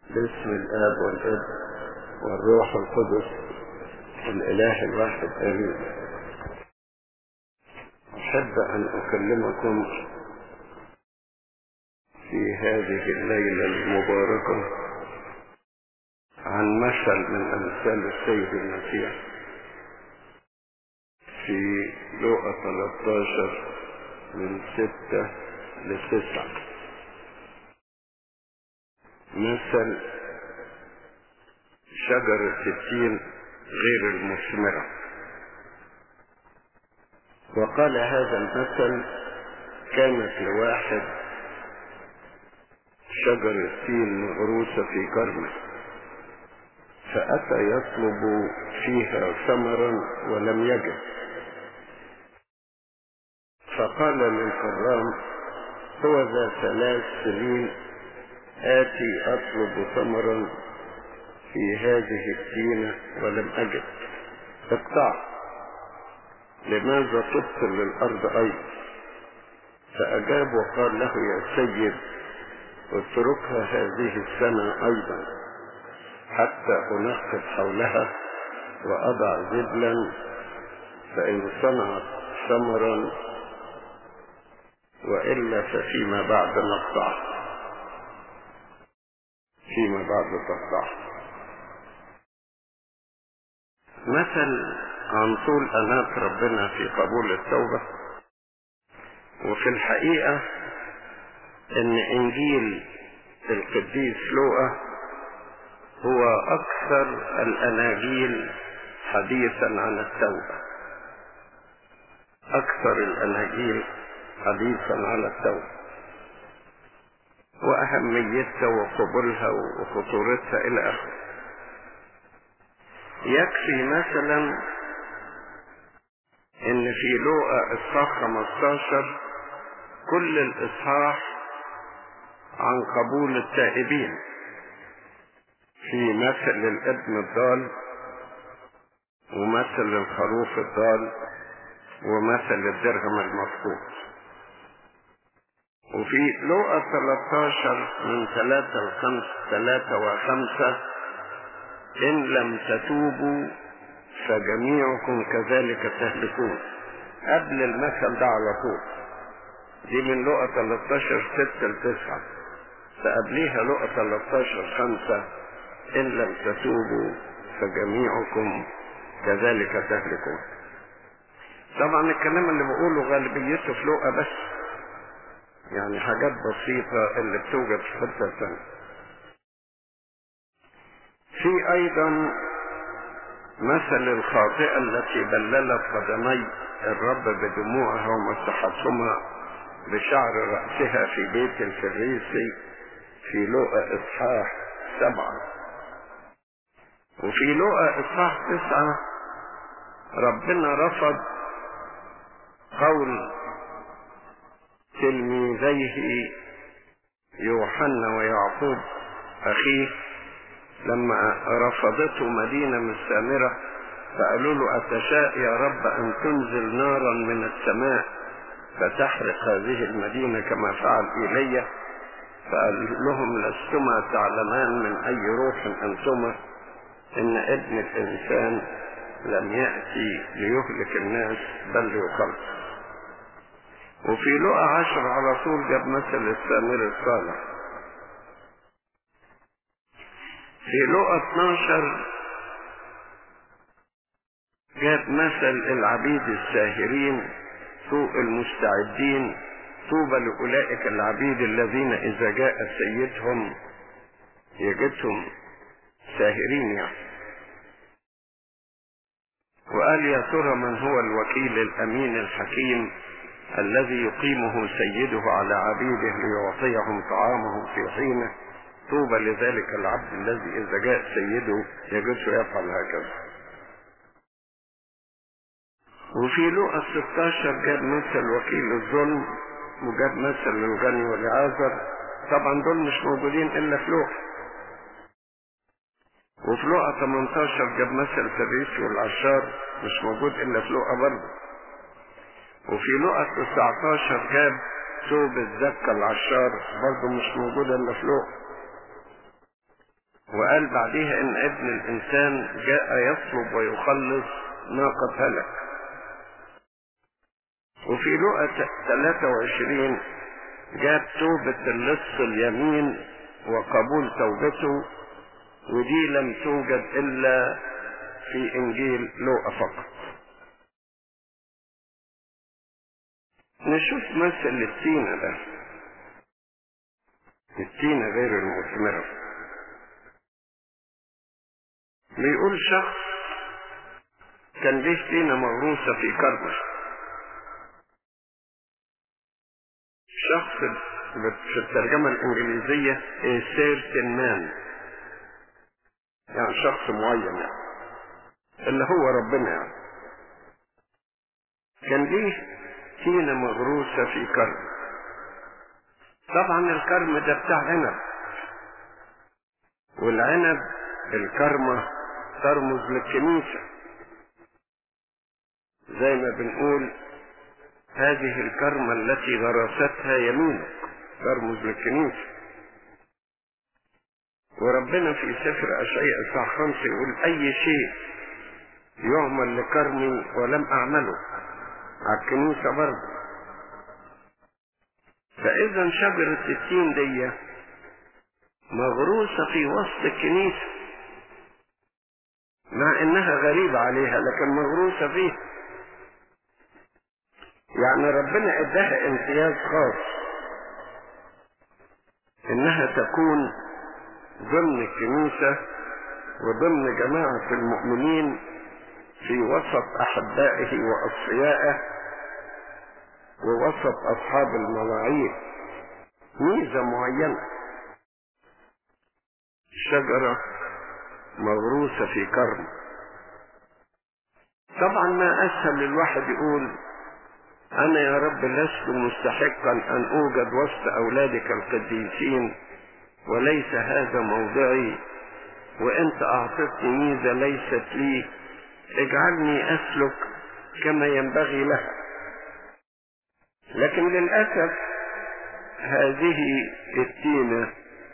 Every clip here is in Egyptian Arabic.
باسم الآب والابن والروح القدس الإله الواحد آمين أحب أن أكلمكم في هذه الليلة المباركة عن مثل من أمثال السيد المسيح في لوقا 13 من 6 لتسعة مثل شجر التين غير المثمرة وقال هذا المثل كانت لواحد شجر التين مغروسة في كرمه فأتى يطلب فيها ثمرا ولم يجد فقال للكرام هو ذا ثلاث سنين آتي أطلب ثمرا في هذه التينة ولم أجد اقطع لماذا تبطل للأرض أيضا فأجاب وقال له يا سيد اتركها هذه السنة أيضا حتى أنقب حولها وأضع زبلا فإن صنعت ثمرا وإلا ففيما بعد نقطع فيما بعد تقطع مثل عن طول أنات ربنا في قبول التوبة وفي الحقيقة ان انجيل القديس لوقا هو اكثر الاناجيل حديثا عن التوبة اكثر الاناجيل حديثا على التوبة واهميتها وقبولها وخطورتها الى اخره يكفي مثلا ان في لوقا اصحاح 15 كل الاصحاح عن قبول التائبين في مثل الابن الضال ومثل الخروف الضال ومثل الدرهم المفقود وفي لوقا 13 من 3 ل 3 و5 إن لم تتوبوا فجميعكم كذلك تهلكون قبل المثل ده على طول دي من لقى 13 6 ل 9 فقبليها لقى 13 5 إن لم تتوبوا فجميعكم كذلك تهلكون طبعا الكلام اللي بقوله غالبيته في لقى بس يعني حاجات بسيطة اللي بتوجد في حتة ثانية في أيضا مثل الخاطئة التي بللت قدمي الرب بدموعها ومسحتهما بشعر رأسها في بيت الفريسي في لقى إصحاح سبعة وفي لقى إصحاح تسعة ربنا رفض قول تلميذيه يوحنا ويعقوب أخيه لما رفضته مدينة من السامرة فقالوا له أتشاء يا رب أن تنزل نارا من السماء فتحرق هذه المدينة كما فعل إيليا فقال لهم لستما تعلمان من أي روح أنتما إن ابن الإنسان لم يأتي ليهلك الناس بل ليخلص وفي لقى عشر على طول جاب مثل السامر الصالح في لقى 12 جاب مثل العبيد الساهرين سوء المستعدين طوبى لأولئك العبيد الذين إذا جاء سيدهم يجدهم ساهرين يعني وقال يا ترى من هو الوكيل الأمين الحكيم الذي يقيمه سيده على عبيده ليعطيهم طعامهم في حينه طوبى لذلك العبد الذي إذا جاء سيده يجده يفعل هكذا وفي لقى 16 جاب مثل وكيل الظلم وجاب مثل للغني والعازر طبعا دول مش موجودين الا في لقى وفي لقى 18 جاب مثل الفريسي والعشار مش موجود الا في لقى برضه وفي لقى 19 جاب ثوب الزكى العشار برضه مش موجود الا في لقى وقال بعديها ان ابن الانسان جاء يطلب ويخلص ما قد هلك وفي لقى 23 جاب توبة اللص اليمين وقبول توبته ودي لم توجد الا في انجيل لوقا فقط نشوف مثل التينة ده التينة غير المثمرة بيقول شخص كان ليه تينة مغروسة في كرمة شخص في الترجمة الإنجليزية سيرتن مان يعني شخص معين يعني اللي هو ربنا يعني كان ليه تينة مغروسة في كرم طبعا الكرم ده بتاع عنب والعنب الكرمة ترمز للكنيسة زي ما بنقول هذه الكرمة التي غرستها يمينك ترمز للكنيسة وربنا في سفر أشعياء إصحاح خمسة يقول أي شيء يعمل لكرمي ولم أعمله على الكنيسة برضه فإذا شجرة التين دي مغروسة في وسط الكنيسة مع إنها غريبة عليها لكن مغروسة فيها يعني ربنا اداها امتياز خاص انها تكون ضمن الكنيسة وضمن جماعة المؤمنين في وسط احبائه واصفيائه ووسط اصحاب المواعيد ميزة معينة شجرة مغروسة في كرم طبعا ما اسهل للواحد يقول انا يا رب لست مستحقا ان اوجد وسط اولادك القديسين وليس هذا موضعي وانت اعطتني ميزة ليست لي اجعلني اسلك كما ينبغي لها لكن للأسف هذه التينة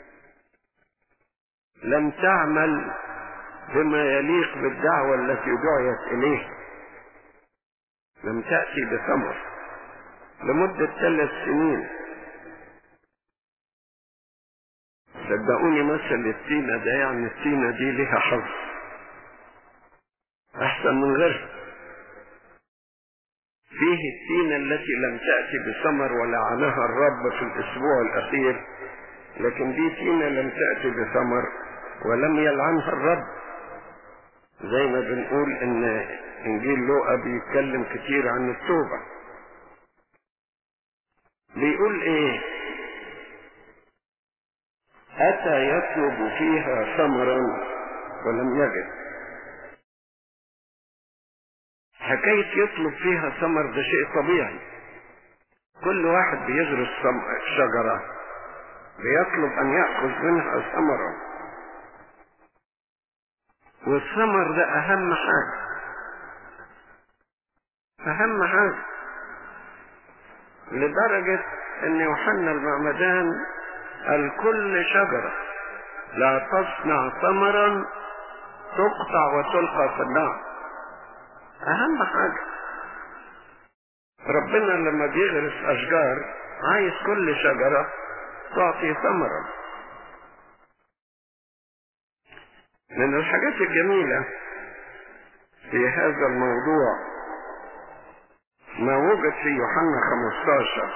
لم تعمل بما يليق بالدعوة التي دعيت إليه لم تأتي بثمر لمدة ثلاث سنين صدقوني مثل التينة ده يعني التينة دي لها حظ أحسن من غيرها فيه التينة التي لم تأتي بثمر ولعنها الرب في الأسبوع الأخير لكن دي تينة لم تأتي بثمر ولم يلعنها الرب زي ما بنقول ان انجيل لوقا بيتكلم كتير عن التوبة بيقول ايه اتى يطلب فيها ثمرا ولم يجد حكاية يطلب فيها ثمر ده شيء طبيعي كل واحد بيغرس شجرة بيطلب ان يأخذ منها ثمرا والثمر ده اهم حاجة اهم حاجة لدرجة ان يوحنا المعمدان قال كل شجرة لا تصنع ثمرا تقطع وتلقى في النار اهم حاجة ربنا لما بيغرس اشجار عايز كل شجرة تعطي ثمرا من الحاجات الجميلة في هذا الموضوع ما وجد في يوحنا 15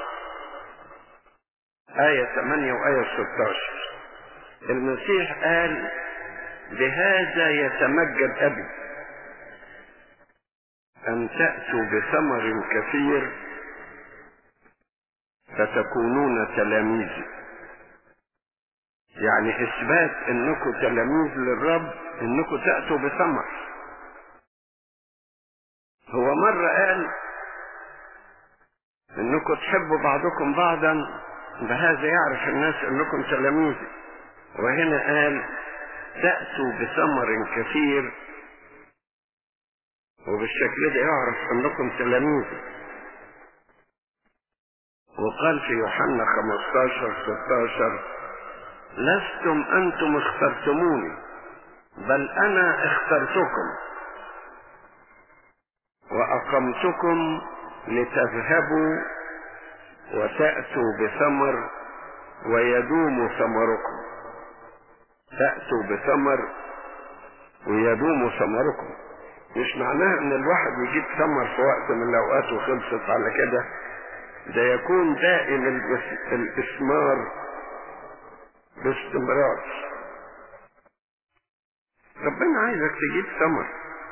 آية 8 وآية 16 المسيح قال بهذا يتمجد أبي أن تأتوا بثمر كثير فتكونون تلاميذي يعني اثبات انكم تلاميذ للرب انكم تأتوا بثمر هو مرة قال انكم تحبوا بعضكم بعضا بهذا يعرف الناس انكم تلاميذي وهنا قال تأتوا بثمر كثير وبالشكل ده يعرف انكم تلاميذي وقال في يوحنا 15 16 لستم أنتم اخترتموني بل أنا اخترتكم وأقمتكم لتذهبوا وتأتوا بثمر ويدوم ثمركم تأتوا بثمر ويدوم ثمركم مش معناها ان الواحد يجيب ثمر في وقت من الاوقات وخلصت على كده ده يكون دائم الاسمار باستمرار ربنا عايزك تجيب ثمر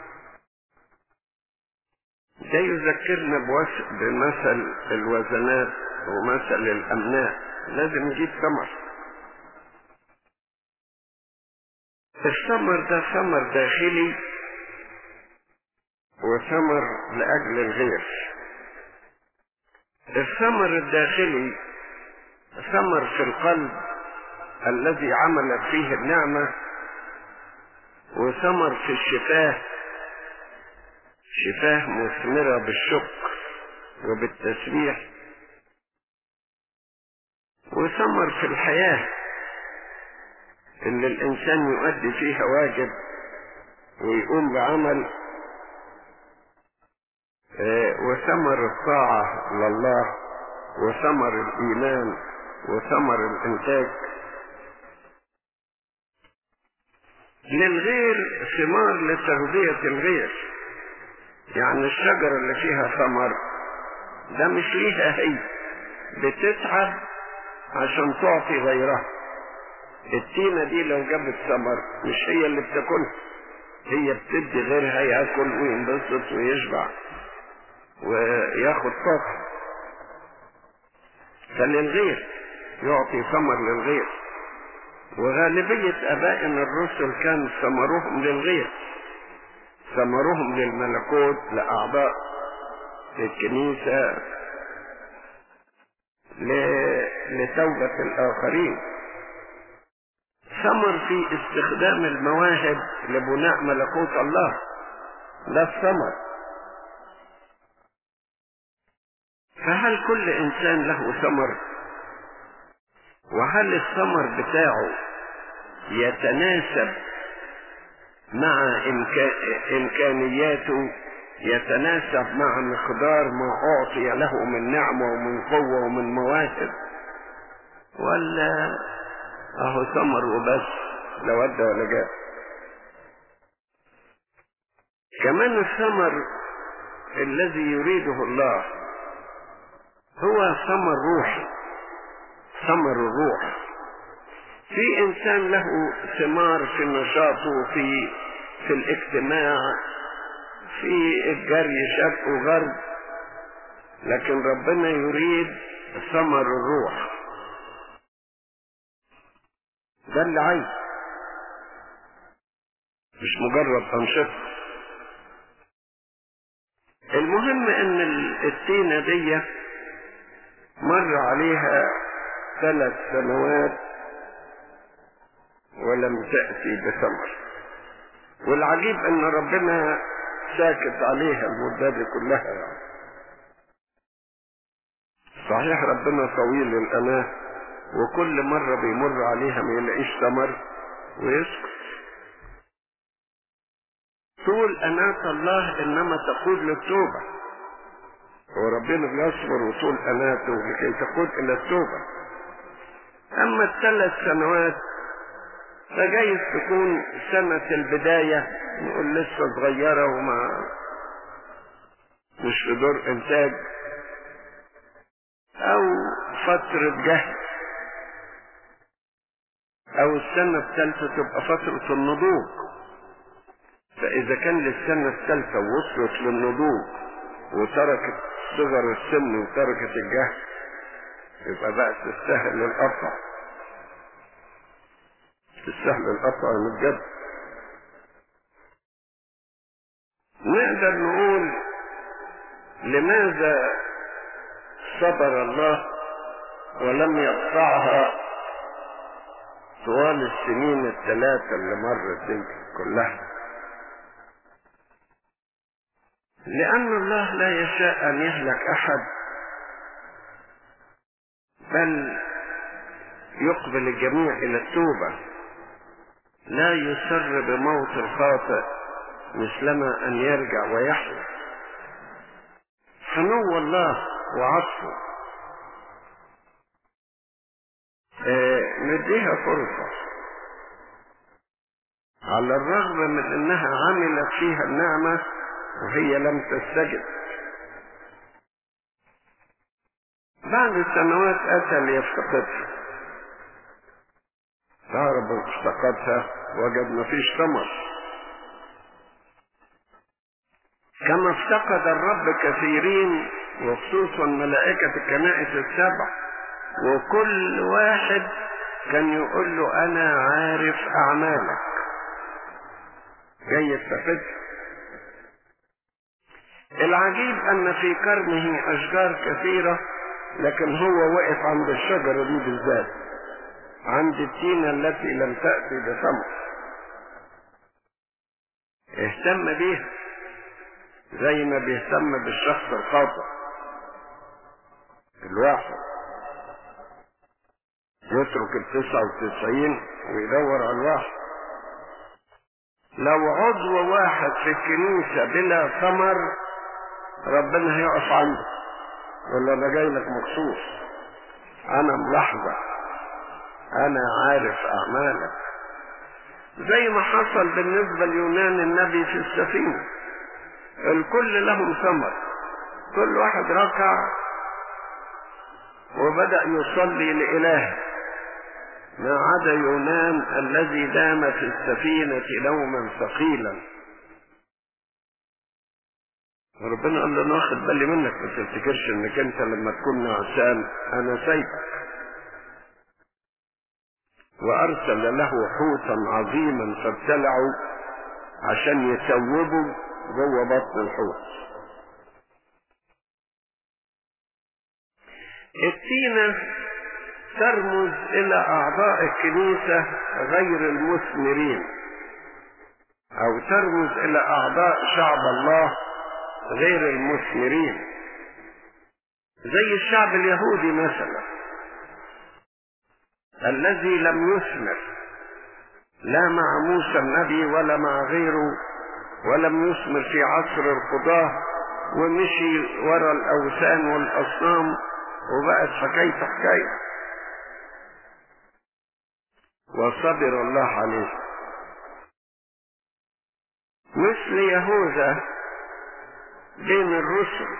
ده يذكرنا بمثل الوزنات ومثل الأمناء لازم نجيب ثمر الثمر ده ثمر داخلي وثمر لأجل الغير الثمر الداخلي ثمر في القلب الذي عملت فيه النعمة وثمر في الشفاه شفاه مثمرة بالشكر وبالتسبيح وثمر في الحياة اللي الإنسان يؤدي فيها واجب ويقوم بعمل وثمر الطاعة لله وثمر الإيمان وثمر الإنتاج للغير ثمار لتغذية الغير يعني الشجرة اللي فيها ثمر ده مش ليها هي بتتعب عشان تعطي غيرها التينة دي لو جابت ثمر مش هي اللي بتاكلها هي بتدي غيرها ياكل وينبسط ويشبع وياخد طاقة فللغير يعطي ثمر للغير وغالبية أبائنا الرسل كان ثمرهم للغير ثمرهم للملكوت لأعضاء للكنيسة لتوبة الآخرين ثمر في استخدام المواهب لبناء ملكوت الله ده الثمر فهل كل إنسان له ثمر وهل الثمر بتاعه يتناسب مع إمكانياته يتناسب مع مقدار ما أعطي له من نعمة ومن قوة ومن مواهب ولا أهو ثمر وبس لا ود ولا جاء كمان الثمر الذي يريده الله هو ثمر روحي ثمر الروح في انسان له ثمار في نشاطه في في الاجتماع في الجري شرق وغرب لكن ربنا يريد ثمر الروح ده اللي عايز مش مجرد انشطه المهم ان التينه دي مر عليها ثلاث سنوات ولم تأتي بثمر والعجيب ان ربنا ساكت عليها المدة دي كلها يعني. صحيح ربنا طويل الأناه وكل مرة بيمر عليها ما يلاقيش ثمر ويسكت طول أناة الله إنما تقود للتوبة وربنا بيصبر وطول أناته لكي تقود إلى التوبة أما الثلاث سنوات فجايز تكون سنة البداية نقول لسه صغيرة وما مش في دور إنتاج أو فترة جهد أو السنة الثالثة تبقى فترة النضوج فإذا كان للسنة الثالثة وصلت للنضوج وتركت صغر السن وتركت الجهل يبقى بقى تستاهل القطع تستاهل القطع من الجد نقدر نقول لماذا صبر الله ولم يقطعها طوال السنين الثلاثة اللي مرت دي كلها لأن الله لا يشاء أن يهلك أحد بل يقبل الجميع إلى التوبة لا يسر بموت الخاطئ مثلما أن يرجع ويحيا حنو الله وعطفه آه نديها فرصة على الرغم من انها عملت فيها النعمة وهي لم تستجب بعد سنوات اتى ليفتقدها هرب افتقدها وجد مفيش ثمر كما افتقد الرب كثيرين وخصوصا ملائكة الكنائس السبع وكل واحد كان يقول له انا عارف اعمالك جاي يستفد العجيب ان في كرمه اشجار كثيرة لكن هو وقف عند الشجرة دي بالذات عند التينة التي لم تأتي بثمر اهتم بيها زي ما بيهتم بالشخص الخاطئ الواحد يترك التسعة وتسعين ويدور على الواحد لو عضو واحد في الكنيسة بلا ثمر ربنا هيقف عنده ولا انا جاي لك مخصوص انا ملاحظة انا عارف اعمالك زي ما حصل بالنسبة ليونان النبي في السفينة الكل لهم ثمر كل واحد ركع وبدأ يصلي لإله ما عدا يونان الذي دام في السفينة نوما ثقيلا ربنا قال له انا واخد بالي منك ما تفتكرش انك انت لما تكون نعسان انا سايبك وارسل له حوتا عظيما فابتلعوا عشان يتوبوا جوه بطن الحوت التينة ترمز الى اعضاء الكنيسة غير المثمرين او ترمز الى اعضاء شعب الله غير المثمرين زي الشعب اليهودي مثلا الذي لم يثمر لا مع موسى النبي ولا مع غيره ولم يثمر في عصر القضاة ومشي ورا الأوثان والأصنام وبقت حكاية حكاية وصبر الله عليه مثل يهوذا بين الرسل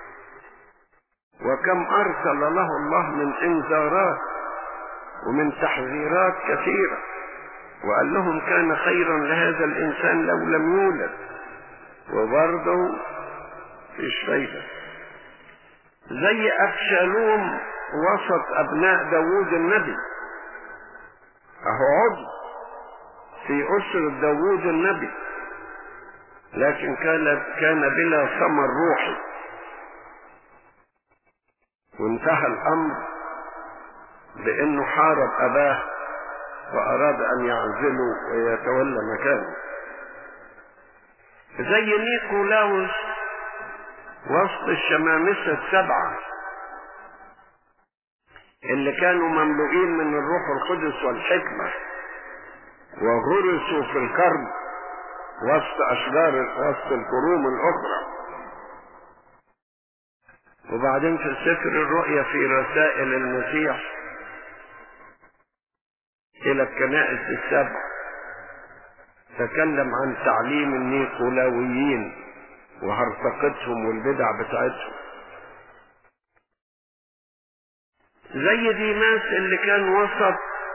وكم أرسل له الله من إنذارات ومن تحذيرات كثيرة وقال لهم كان خيرا لهذا الإنسان لو لم يولد وبرضه فيش فايدة زي أبشالوم وسط أبناء داوود النبي أهو عضو في أسرة داوود النبي لكن كان كان بلا ثمر روحي وانتهى الأمر بأنه حارب أباه وأراد أن يعزله ويتولى مكانه زي نيكولاوس وسط الشمامسة السبعة اللي كانوا مملوئين من الروح القدس والحكمة وغرسوا في الكرب وسط أشجار وسط الكروم الأخرى وبعدين في سفر الرؤيا في رسائل المسيح إلى الكنائس السبع تكلم عن تعليم النيقولاويين وهرطقتهم والبدع بتاعتهم زي ديماس اللي كان وسط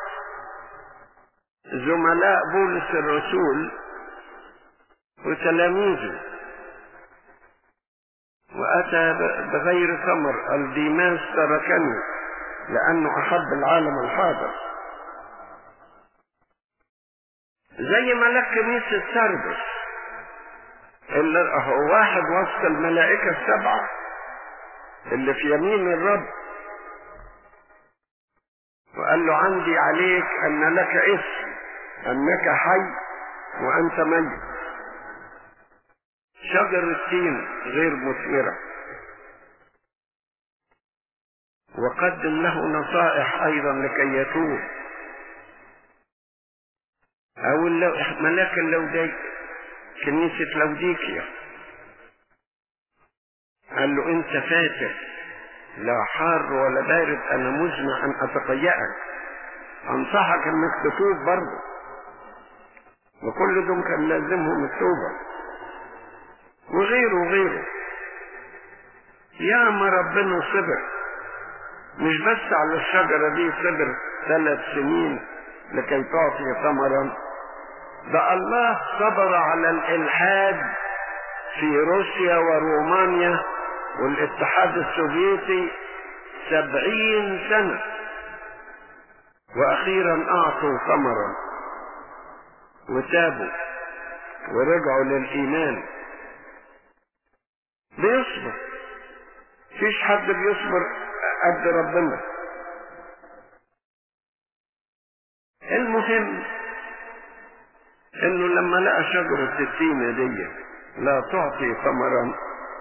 زملاء بولس الرسول وتلاميذه وأتى بغير ثمر الديماس تركني لأنه أحب العالم الحاضر زي ملك كنيسة سردس اللي هو واحد وسط الملائكة السبعة اللي في يمين الرب وقال له عندي عليك أن لك اسم أنك حي وأنت ميت شجر التين غير مثمرة وقدم له نصائح ايضا لكي يتوب او اللو... ملاك اللودي كنيسة لوديكيا قال له انت فاتح لا حار ولا بارد انا مزمع ان اتقيأك انصحك انك تتوب برضه وكل دول كان لازمهم التوبة وغيره وغيره يا ما ربنا صبر مش بس على الشجرة دي صبر ثلاث سنين لكي تعطي ثمرا ده الله صبر على الإلحاد في روسيا ورومانيا والاتحاد السوفيتي سبعين سنة وأخيرا أعطوا ثمرا وتابوا ورجعوا للإيمان بيصبر فيش حد بيصبر قد ربنا المهم انه لما لقى شجرة التينة دي لا تعطي ثمرا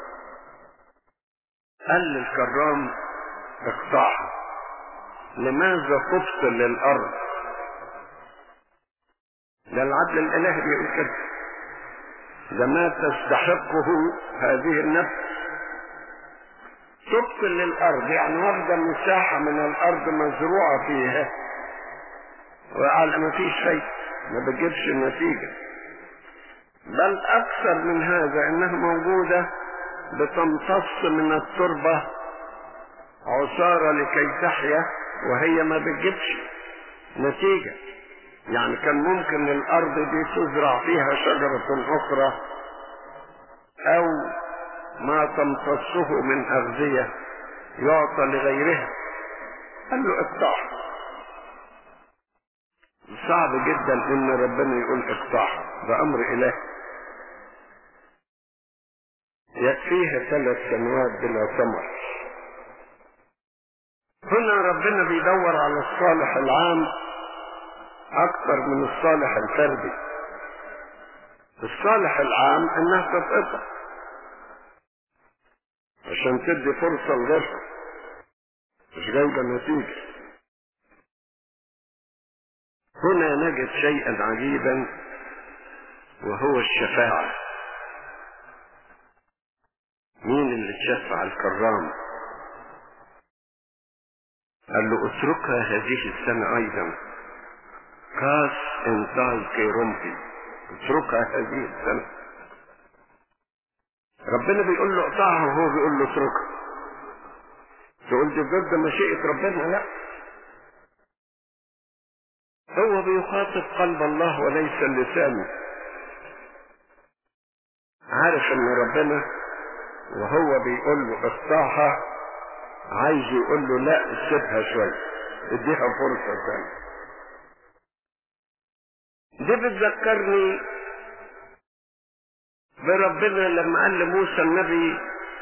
قال للكرام اقطعها لماذا تبطل الارض ده العدل الالهي بيقول كده ده ما تستحقه هذه النفس تبطل الارض يعني واخده مساحه من الارض مزروعه فيها وقال ما فيش شيء ما بتجيبش نتيجه بل اكثر من هذا انها موجوده بتمتص من التربه عصاره لكي تحيا وهي ما بتجيبش نتيجه يعني كان ممكن الارض دي تزرع فيها شجره اخرى او ما تمتصه من أغذية يعطى لغيرها قال له اقطعها صعب جدا ان ربنا يقول اقطعها ده امر الهي يكفيها ثلاث سنوات بلا ثمر هنا ربنا بيدور على الصالح العام اكثر من الصالح الفردي الصالح العام انها تتقطع عشان تدي فرصة لغيرها مش جايبة نتيجة هنا نجد شيئا عجيبا وهو الشفاعة مين اللي تشفع الكرام قال له اتركها هذه السنة ايضا كاس انتاي كيرومبي اتركها هذه السنة ربنا بيقول له اقطعها وهو بيقول له اتركها تقول دي ضد مشيئة ربنا لا هو بيخاطب قلب الله وليس اللسان عارف ان ربنا وهو بيقول له اقطعها عايز يقول له لا سيبها شوية اديها فرصة ثانية دي بتذكرني بربنا لما قال لموسى النبي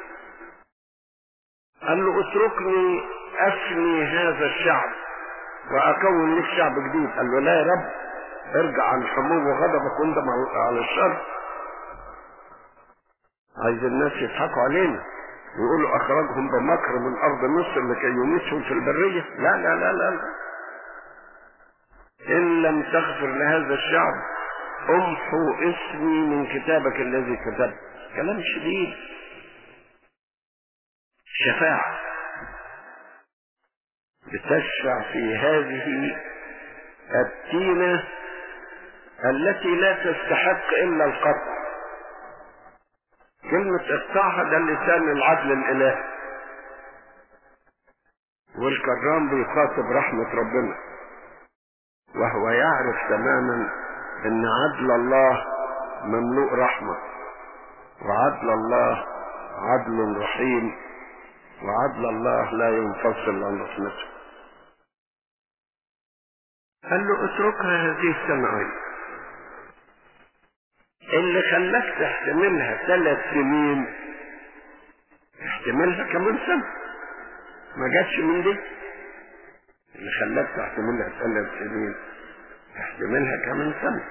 قال له اتركني افني هذا الشعب واكون لك شعب جديد قال له لا يا رب ارجع عن حمو غضبك واندم على الشر عايز الناس يضحكوا علينا يقولوا اخرجهم بمكر من ارض مصر لكي يميتهم في البريه لا لا لا لا, لا. ان لم تغفر لهذا الشعب امحو اسمي من كتابك الذي كتبت كلام شديد شفاعة بتشفع في هذه التينة التي لا تستحق إلا القطع كلمة اقطعها ده لسان العدل الإلهي والكرام بيخاطب رحمة ربنا وهو يعرف تماما ان عدل الله مملوء رحمة وعدل الله عدل رحيم وعدل الله لا ينفصل عن رحمته قال له اتركها هذه السنة اللي خلاك تحتملها ثلاث سنين احتملها كمان سنة ما جاتش من دي اللي خلاك تحتملها ثلاث سنين احتملها كمان سنة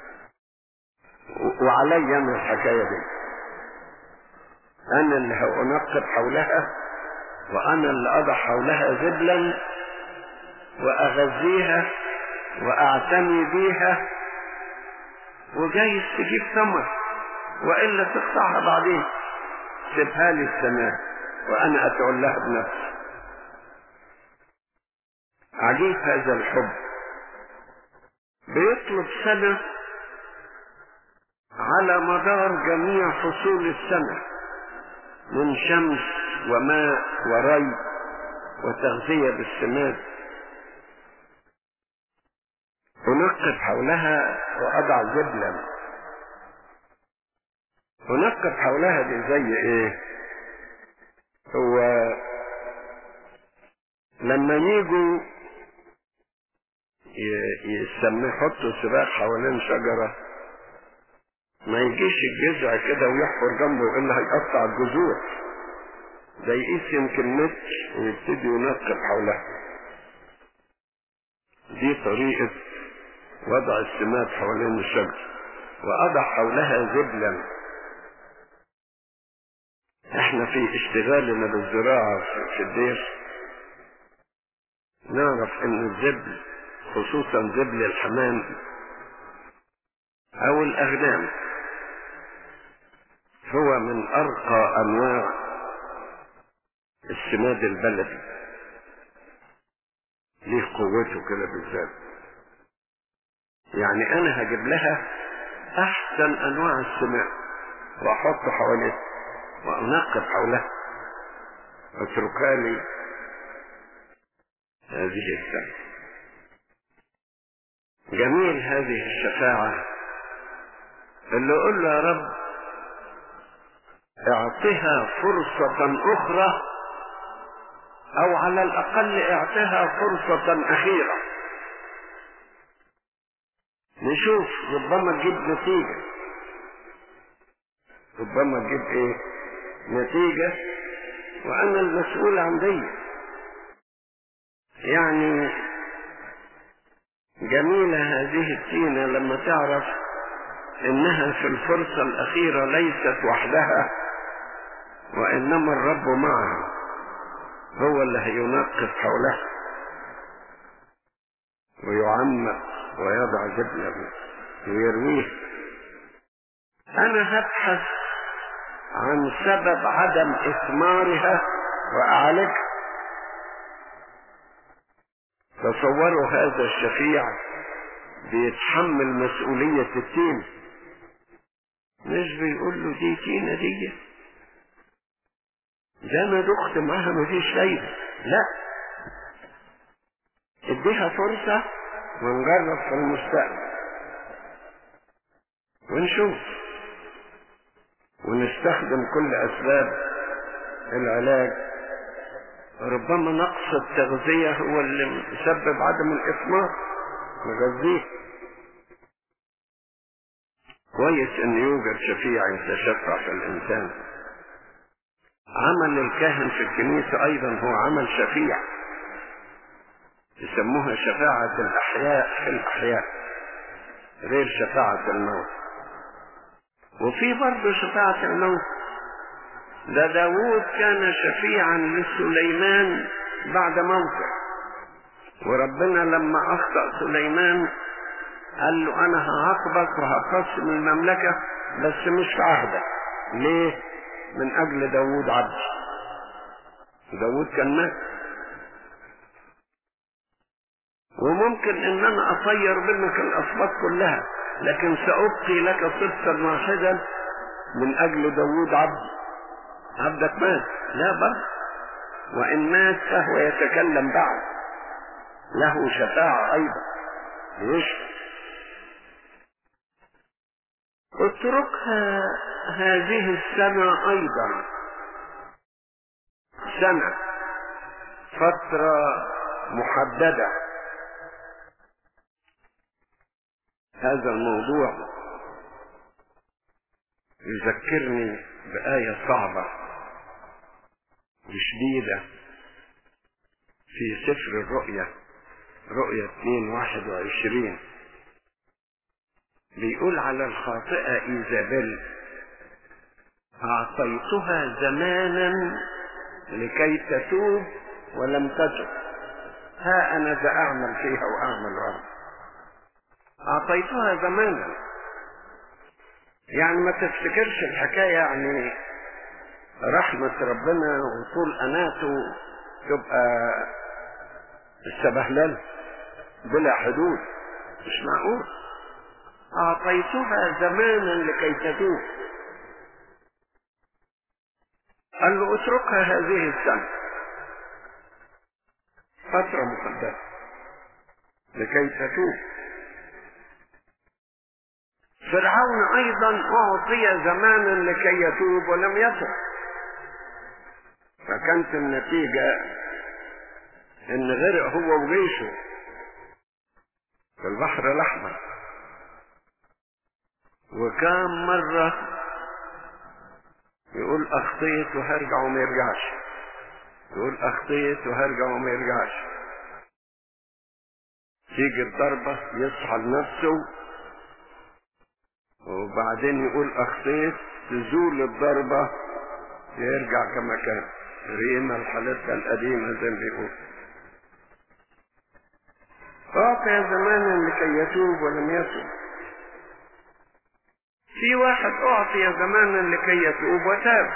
وعلي انا الحكاية دي انا اللي هأنقب حولها وأنا اللي أضع حولها زبلا وأغذيها وأعتني بيها وجايز تجيب ثمر وإلا تقطعها بعدين سيبها لي السماء وأنا أتولها بنفسي عجيب هذا الحب بيطلب سنة على مدار جميع فصول السنة من شمس وماء وري وتغذية بالسماد أنقب حولها وأضع زبلا أنقب حولها دي زي إيه؟ هو لما يجوا يسميه يحطوا سباق حوالين شجرة ما يجيش الجذع كده ويحفر جنبه إلا هيقطع الجذور ده يقيس يمكن متر ويبتدي ينقب حولها دي طريقة وضع السمات حوالين الشجر وأضع حولها زبلا احنا في اشتغالنا بالزراعة في الدير نعرف ان الزبل خصوصا زبل الحمام او الاغنام هو من ارقى انواع السماد البلدي ليه قوته كده بالذات يعني انا هجيب لها احسن انواع السماد واحط حواليها وانقب حولها واتركها لي هذه السنة جميل هذه الشفاعة اللي يقول له يا رب اعطها فرصة اخرى او على الاقل اعطها فرصة اخيرة نشوف ربما تجيب نتيجة ربما تجيب ايه نتيجة وانا المسؤول عن دي يعني جميلة هذه التينة لما تعرف انها في الفرصة الاخيرة ليست وحدها وانما الرب معها هو اللي هينقف حولها ويعمق ويضع جبله ويرويه انا هبحث عن سبب عدم اثمارها واعالجها تصوروا هذا الشفيع بيتحمل مسؤولية التين مش بيقول له دي تينة دي ده انا دخت معاها مفيش فايدة لا اديها فرصة ونجرب في المستقبل ونشوف ونستخدم كل اسباب العلاج ربما نقص التغذية هو اللي مسبب عدم الإثمار نغذيه كويس ان يوجد شفيع يتشفع في الانسان عمل الكاهن في الكنيسة ايضا هو عمل شفيع يسموها شفاعة الاحياء في الاحياء غير شفاعة الموت وفي برضه شفاعة الموت ده داوود كان شفيعا لسليمان بعد موته وربنا لما اخطأ سليمان قال له انا هعاقبك وهقسم المملكة بس مش في عهدك ليه من اجل داوود عبد داوود كان مات وممكن ان انا اطير منك الاسباط كلها لكن سأبقي لك صدقا واحدا من اجل داوود عبد عبدك مات لا بل وان مات فهو يتكلم بعد له شفاعة ايضا يشفى اتركها هذه السنة ايضا سنة فترة محددة هذا الموضوع يذكرني بآية صعبة وشديدة في سفر الرؤيا رؤيا 2 21 بيقول على الخاطئة إيزابيل أعطيتها زمانا لكي تتوب ولم تتب ها أنا ذا أعمل فيها وأعمل وأعمل أعطيتها زمانا يعني ما تفتكرش الحكاية يعني رحمة ربنا وطول أناته تبقى السبهلل بلا حدود مش معقول أعطيتها زمانا لكي تتوب قال له اتركها هذه السنة فترة مقدسة لكي تتوب فرعون أيضا أعطي زمانا لكي يتوب ولم يتوب فكانت النتيجة إن غرق هو وجيشه في البحر الأحمر وكم مرة يقول أخطيت وهرجع وما يرجعش يقول أخطيت وهرجع وما يرجعش تيجي الضربة يصحى لنفسه وبعدين يقول أخطيت تزول الضربة يرجع كما كان ريما الحالتها القديمة زي ما بيقول أعطي زمانا لكي يتوب ولم يتوب في واحد أعطي زمانا لكي يتوب وتاب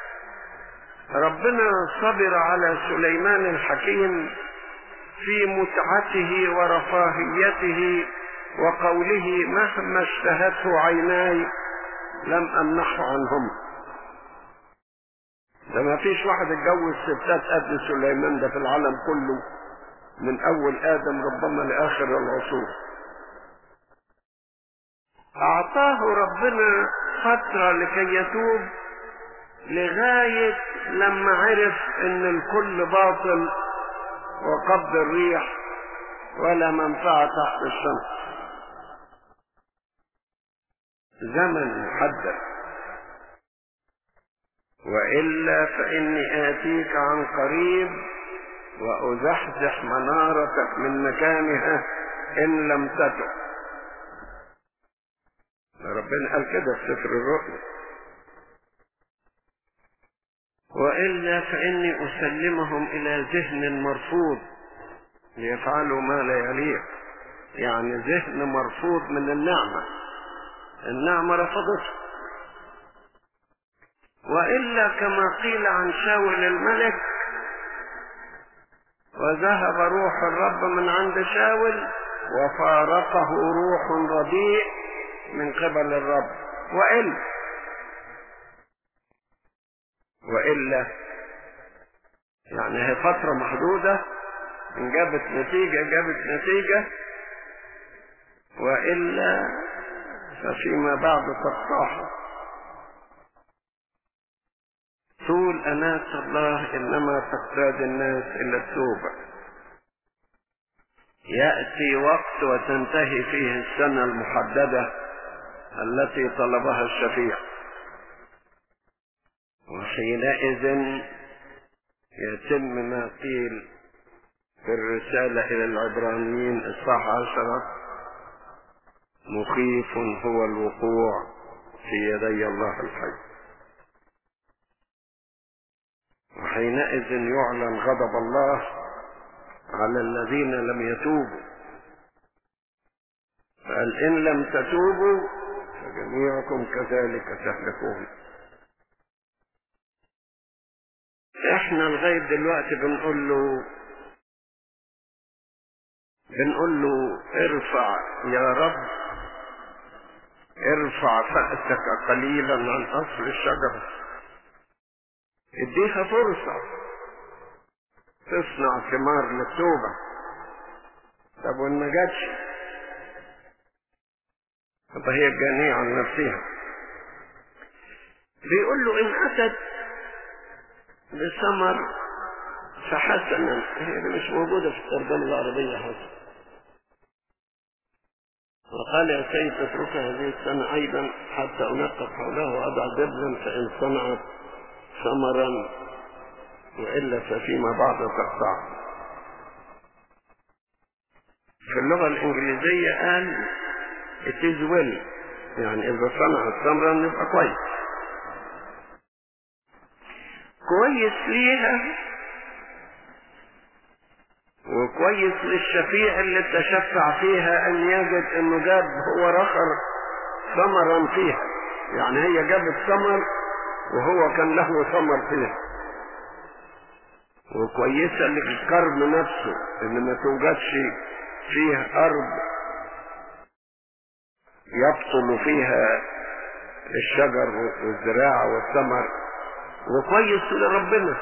ربنا صبر على سليمان الحكيم في متعته ورفاهيته وقوله مهما اشتهته عيناي لم امنحه عنهم ده ما فيش واحد اتجوز ستات قد سليمان ده في العالم كله من اول ادم ربما لاخر العصور اعطاه ربنا فترة لكي يتوب لغاية لما عرف ان الكل باطل وقبض الريح ولا منفعة تحت الشمس زمن محدد وإلا فإني آتيك عن قريب وأزحزح منارتك من مكانها إن لم تتب ربنا قال كده في سفر الرؤيا وإلا فإني أسلمهم إلى ذهن مرفوض ليفعلوا ما لا يليق يعني ذهن مرفوض من النعمة النعمة رفضته وإلا كما قيل عن شاول الملك وذهب روح الرب من عند شاول وفارقه روح رديء من قبل الرب وإلا وإلا يعني هي فترة محدودة إن جابت نتيجة جابت نتيجة وإلا ففيما بعد تقطعها طول أناس الله إنما تقتاد الناس إلى التوبة يأتي وقت وتنتهي فيه السنة المحددة التي طلبها الشفيع وحينئذ يتم ما قيل في الرسالة إلى العبرانيين إصحاح عشرة مخيف هو الوقوع في يدي الله الحي وحينئذ يعلن غضب الله على الذين لم يتوبوا قال إن لم تتوبوا فجميعكم كذلك تهلكون احنا لغاية دلوقتي بنقول له بنقول له ارفع يا رب ارفع فأسك قليلا عن أصل الشجرة اديها فرصة تصنع ثمار للتوبة طب وإن ما جاتش طب هي جانية عن نفسها بيقول له إن أتت بثمر فحسنا هي دي مش موجودة في الترجمة العربية حسنا وقال يا سيد اتركها هذه السنة أيضا حتى أنقب حوله وأضع دبلا فإن صنعت ثمرا وإلا ففيما بعد تقطع في اللغة الإنجليزية قال it is well يعني إذا صنعت ثمرا يبقى كويس كويس ليها وكويس للشفيع اللي تشفع فيها ان يجد انه جاب هو رخر ثمرا فيها يعني هي جابت ثمر وهو كان له ثمر فيها وكويسة للكرم نفسه ان ما توجدش فيه ارض يبطل فيها الشجر والزراعة والثمر وكويس لربنا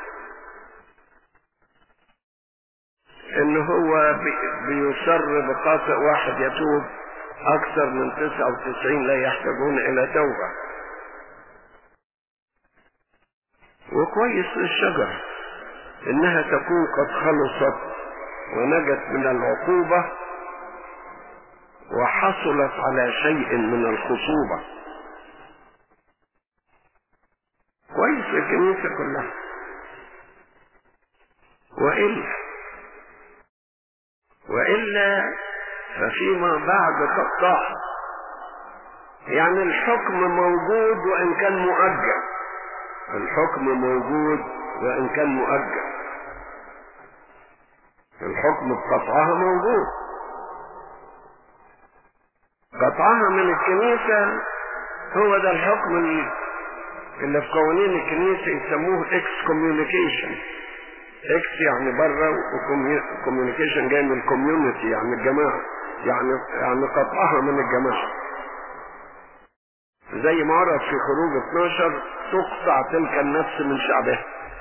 ان هو بيصر بقاطع واحد يتوب اكثر من تسعة وتسعين لا يحتاجون الى توبة وكويس للشجر انها تكون قد خلصت ونجت من العقوبة وحصلت على شيء من الخصوبة كويس الكنيسة كلها وإلا وإلا ففيما بعد تقطع يعني الحكم موجود وإن كان مؤجل الحكم موجود وإن كان مؤجل الحكم بقطعها موجود قطعها من الكنيسة هو ده الحكم اللي في قوانين الكنيسة يسموه اكس كوميونيكيشن اكس يعني بره وكوميونيكيشن جاي من الكوميونتي يعني الجماعة يعني يعني قطعها من الجماعة زي ما ورد في خروج 12 تقطع تلك النفس من شعبها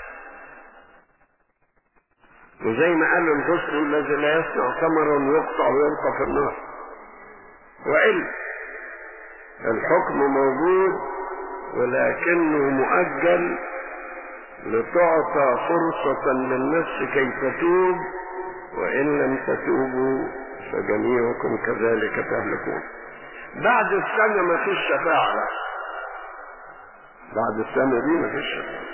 وزي ما قال الغصن الذي لا يصنع ثمرا يقطع ويلقى في النار وإلا الحكم موجود ولكنه مؤجل لتعطى فرصة للنفس كي تتوب وإن لم تتوبوا فجميعكم كذلك تهلكون بعد السنة ما فيش شفاعة بقى. بعد السنة دي ما فيش شفاعة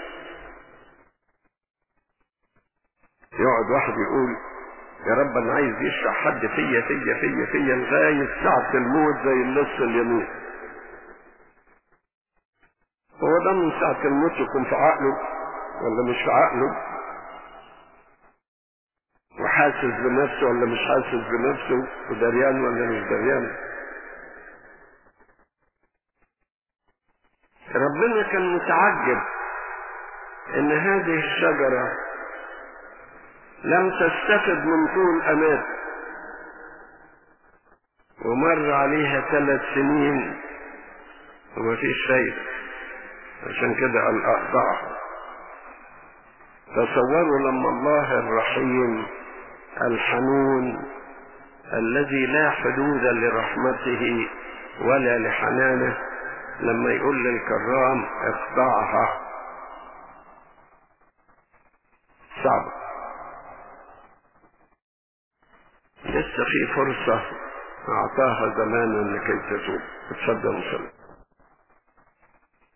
يقعد واحد يقول يا رب انا عايز يشفع حد فيا فيا فيا فيا لغاية ساعة الموت زي اللص اليمين هو ده من ساعة الموت يكون في عقله ولا مش في عقله وحاسس بنفسه ولا مش حاسس بنفسه ودريان ولا مش دريان ربنا كان متعجب ان هذه الشجرة لم تستفد من طول امان ومر عليها ثلاث سنين وما فيش فايدة عشان كده قال اقطعها تصوروا لما الله الرحيم الحنون الذي لا حدود لرحمته ولا لحنانه لما يقول للكرام اقطعها صعب لسه في فرصة أعطاها زمانا لكي تتوب اتفضل وسلم